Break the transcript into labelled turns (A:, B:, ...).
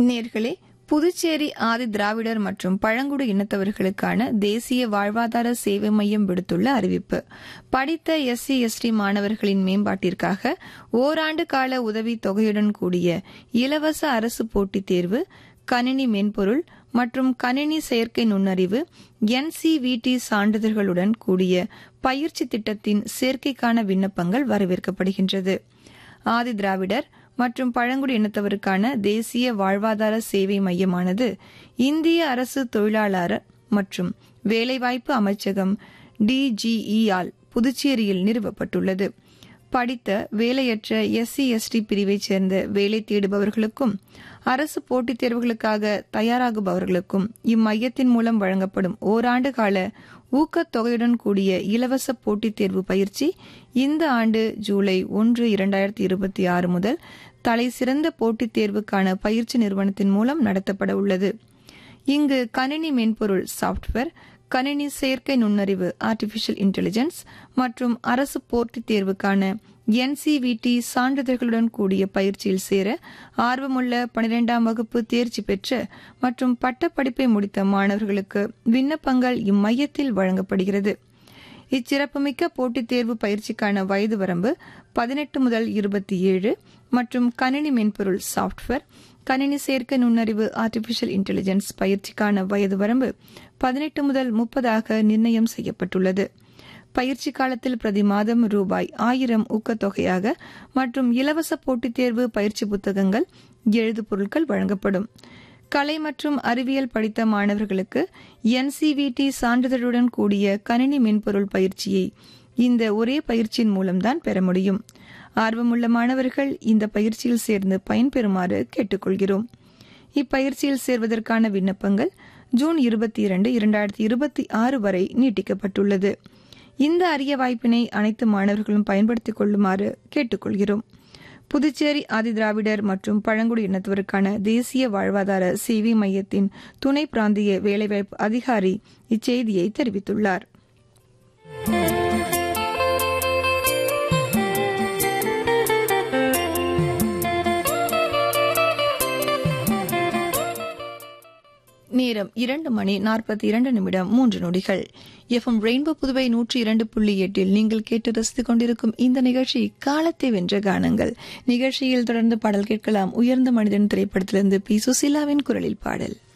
A: நேர்களே புதுச்சேரி ஆதி திராவிடர் மற்றும் பழங்குடி இனத்தவர்களுக்கான தேசிய வாழ்வாதார சேவை மையம் விடுத்துள்ள அறிவிப்பு படித்த எஸ்சி எஸ்டி மாணவர்களின் மேம்பாட்டிற்காக ஓராண்டு கால உதவித் தொகையுடன் கூடிய இலவச அரசு போட்டித் தேர்வு கணினி மென்பொருள் மற்றும் கணினி செயற்கை நுண்ணறிவு என்சிவிடி சான்றிதழ்களுடன் கூடிய பயிற்சி திட்டத்தின் சேர்க்கைக்கான விண்ணப்பங்கள் வரவேற்கப்படுகின்றது ஆதி திராவிடர் மற்றும் பழங்குடி இனத்தவருக்கான தேசிய வாழ்வாதார சேவை மையமானது இந்திய அரசு தொழிலாளர் மற்றும் வேலைவாய்ப்பு அமைச்சகம் டிஜிஇ ஆல் புதுச்சேரியில் நிறுவப்பட்டுள்ளது படித்த வேலையற்ற எஸ்சி எஸ்டி பிரிவைச் சேர்ந்த வேலை தேடுபவர்களுக்கும் அரசு போட்டித் தேர்வுகளுக்காக தயாராகுபவர்களுக்கும் இம்மையத்தின் மூலம் வழங்கப்படும் ஓராண்டு கால ஊக்கத்தொகையுடன் கூடிய இலவச போட்டித் தேர்வு பயிற்சி இந்த ஆண்டு ஜூலை ஒன்று இரண்டாயிரத்தி இருபத்தி ஆறு முதல் தலை சிறந்த போட்டித் தேர்வுக்கான பயிற்சி நிறுவனத்தின் மூலம் நடத்தப்பட உள்ளது இங்கு கணினி மென்பொருள் சாப்ட்வேர் கணினி செயற்கை நுண்ணறிவு ஆர்டிபிஷியல் இன்டெலிஜென்ஸ் மற்றும் அரசு போட்டித் தேர்வுக்கான என்சிவிடி சான்றிதழ்களுடன் கூடிய பயிற்சியில் சேர ஆர்வமுள்ள பனிரெண்டாம் வகுப்பு தேர்ச்சி பெற்ற மற்றும் பட்டப்படிப்பை முடித்த மாணவர்களுக்கு விண்ணப்பங்கள் இம்மையத்தில் வழங்கப்படுகிறது இச்சிறப்புமிக்க போட்டித் தேர்வு பயிற்சிக்கான வயது வரம்பு பதினெட்டு முதல் இருபத்தி ஏழு மற்றும் கணினி மென்பொருள் சாப்ட்வேர் கணினி சேர்க்கை நுண்ணறிவு ஆர்டிபிஷியல் இன்டெலிஜென்ஸ் பயிற்சிக்கான வயது வரம்பு பதினெட்டு முதல் முப்பதாக நிர்ணயம் செய்யப்பட்டுள்ளது பயிற்சி காலத்தில் பிரதி மாதம் ரூபாய் ஆயிரம் ஊக்கத்தொகையாக மற்றும் இலவச போட்டித் தேர்வு பயிற்சி புத்தகங்கள் எழுது பொருட்கள் வழங்கப்படும் கலை மற்றும் அறிவியல் படித்த மாணவர்களுக்கு என்சிவிடி சான்றிதழுடன் கூடிய கணினி மென்பொருள் பயிற்சியை இந்த ஒரே பயிற்சியின் மூலம்தான் பெற முடியும் ஆர்வமுள்ள மாணவர்கள் இந்த பயிற்சியில் சேர்ந்து பயன்பெறுமாறு கேட்டுக்கொள்கிறோம் இப்பயிற்சியில் சேர்வதற்கான விண்ணப்பங்கள் ஜூன் இருபத்தி இரண்டு இரண்டாயிரத்தி இருபத்தி ஆறு வரை நீட்டிக்கப்பட்டுள்ளது இந்த அரிய வாய்ப்பினை அனைத்து மாணவர்களும் பயன்படுத்திக் கொள்ளுமாறு கேட்டுக்கொள்கிறோம் புதுச்சேரி ஆதிதிராவிடர் மற்றும் பழங்குடி இனத்தவருக்கான தேசிய வாழ்வாதார சேவை மையத்தின் துணை பிராந்திய வேலைவாய்ப்பு அதிகாரி இச்செய்தியை தெரிவித்துள்ளார் நேரம் இரண்டு மணி நாற்பத்தி இரண்டு நிமிடம் மூன்று நொடிகள் எஃப்எம் ரெயின்போ புதுவை நூற்றி இரண்டு புள்ளி எட்டில் நீங்கள் கேட்டு ரசித்துக் கொண்டிருக்கும் இந்த நிகழ்ச்சி காலத்தை வென்ற கானங்கள் நிகழ்ச்சியில் தொடர்ந்து பாடல் கேட்கலாம் உயர்ந்த மனிதன் திரைப்படத்திலிருந்து பி சுசீலாவின் குரலில் பாடல்